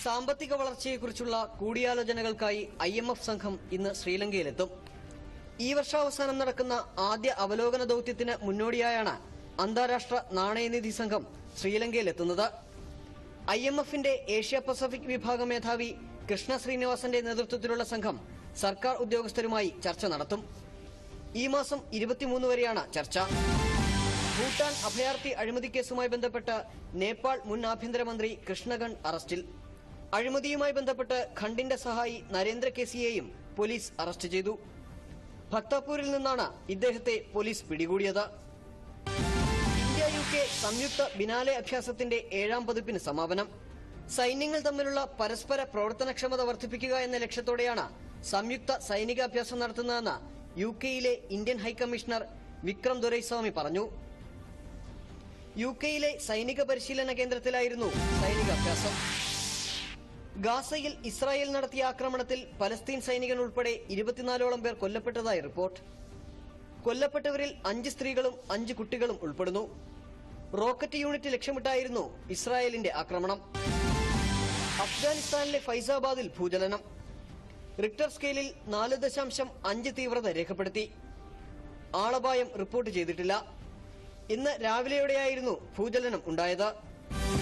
സാമ്പത്തിക വളർച്ചയെക്കുറിച്ചുള്ള കൂടിയാലോചനകൾക്കായി ഐ എം എഫ് സംഘം ഇന്ന് ശ്രീലങ്കയിലെത്തും ഈ വർഷാവസാനം നടക്കുന്ന ആദ്യ അവലോകന ദൌത്യത്തിന് മുന്നോടിയായാണ് അന്താരാഷ്ട്ര നാണയനിധി സംഘം ശ്രീലങ്കയിലെത്തുന്നത് ഐ എം എഫിന്റെ ഏഷ്യ പസഫിക് വിഭാഗ മേധാവി കൃഷ്ണ ശ്രീനിവാസന്റെ നേതൃത്വത്തിലുള്ള സംഘം സർക്കാർ ഉദ്യോഗസ്ഥരുമായി ചർച്ച നടത്തും ഈ മാസം ഇരുപത്തിമൂന്ന് വരെയാണ് ചർച്ച ഭൂട്ടാൻ അഭയാർത്ഥി അഴിമതി കേസുമായി ബന്ധപ്പെട്ട് നേപ്പാൾ മുൻ ആഭ്യന്തരമന്ത്രി കൃഷ്ണഗൺ അറസ്റ്റിൽ അഴിമതിയുമായി ബന്ധപ്പെട്ട് ഖണ്ഡിന്റെ സഹായി നരേന്ദ്ര കേസിയെയും പോലീസ് അറസ്റ്റ് ചെയ്തു ഭക്താപൂരിൽ നിന്നാണ് ഇദ്ദേഹത്തെ പോലീസ് പിടികൂടിയത് ഇന്ത്യ യു കെ സംയുക്ത ബിനാലെ അഭ്യാസത്തിന്റെ ഏഴാം പതിപ്പിന് സമാപനം സൈന്യങ്ങൾ തമ്മിലുള്ള പരസ്പര പ്രവർത്തനക്ഷമത വർദ്ധിപ്പിക്കുക എന്ന ലക്ഷ്യത്തോടെയാണ് സംയുക്ത സൈനികാഭ്യാസം നടത്തുന്നതെന്ന് യു കെയിലെ ഇന്ത്യൻ ഹൈക്കമ്മീഷണർ വിക്രം ദൊരൈസ്വാമി പറഞ്ഞു യു കെയിലെ സൈനിക പരിശീലന കേന്ദ്രത്തിലായിരുന്നു സൈനികാഭ്യാസം ഗാസയിൽ ഇസ്രായേൽ നടത്തിയ ആക്രമണത്തിൽ പലസ്തീൻ സൈനികൻ ഉൾപ്പെടെ ഇരുപത്തിനാലോളം പേർ കൊല്ലപ്പെട്ടതായി റിപ്പോർട്ട് കൊല്ലപ്പെട്ടവരിൽ അഞ്ച് സ്ത്രീകളും അഞ്ച് കുട്ടികളും ഉൾപ്പെടുന്നു റോക്കറ്റ് യൂണിറ്റ് ലക്ഷ്യമിട്ടായിരുന്നു ഇസ്രായേലിന്റെ ആക്രമണം അഫ്ഗാനിസ്ഥാനിലെ ഫൈസാബാദിൽ ഭൂചലനം റിക്ടർ സ്കെയിലിൽ നാല് ദശാംശം അഞ്ച് തീവ്രത രേഖപ്പെടുത്തി ആളപായം റിപ്പോർട്ട് ചെയ്തിട്ടില്ല ഇന്ന് രാവിലെയോടെയായിരുന്നു ഭൂചലനം ഉണ്ടായത്